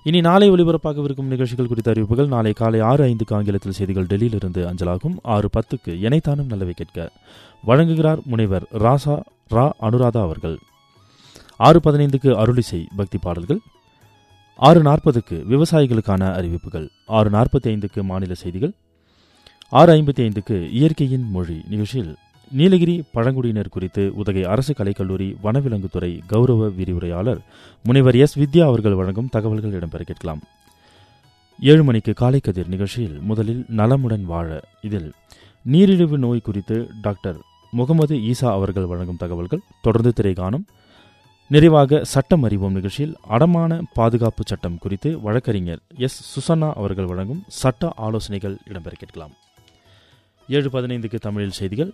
இனி நாளை ஒலிபரப்பாகவிருக்கும் நிகழ்ச்சிகள் குறித்த அறிவிப்புகள் நாளை காலை ஆறு ஐந்துக்கு ஆங்கிலத்தில் செய்திகள் டெல்லியிலிருந்து அஞ்சலாகும் ஆறு பத்துக்கு இணைத்தானும் நல்லவை கேட்க வழங்குகிறார் முனைவர் ராசா ரா அனுராதா அவர்கள் ஆறு பதினைந்துக்கு அருளிசை பக்தி பாடல்கள் ஆறு நாற்பதுக்கு விவசாயிகளுக்கான அறிவிப்புகள் ஆறு நாற்பத்தி ஐந்துக்கு மாநில செய்திகள் ஆறு ஐம்பத்தி ஐந்துக்கு இயற்கையின் மொழி நிகழ்ச்சியில் நீலகிரி பழங்குடியினர் குறித்து உதகை அரசு கலைக்கல்லூரி வனவிலங்குத்துறை கௌரவ விரிவுரையாளர் முனைவர் எஸ் வித்யா அவர்கள் வழங்கும் தகவல்கள் இடம்பெற கேட்கலாம் ஏழு மணிக்கு காலை கதிர் நிகழ்ச்சியில் முதலில் நலமுடன் வாழ இதில் நீரிழிவு நோய் குறித்து டாக்டர் முகமது ஈசா அவர்கள் வழங்கும் தகவல்கள் தொடர்ந்து திரைகாணும் நிறைவாக சட்டம் அறிவோம் நிகழ்ச்சியில் அடமான பாதுகாப்பு சட்டம் குறித்து வழக்கறிஞர் எஸ் சுசன்னா அவர்கள் வழங்கும் சட்ட ஆலோசனைகள் இடம்பெற கேட்கலாம் ஏழு பதினைந்துக்கு தமிழில் செய்திகள்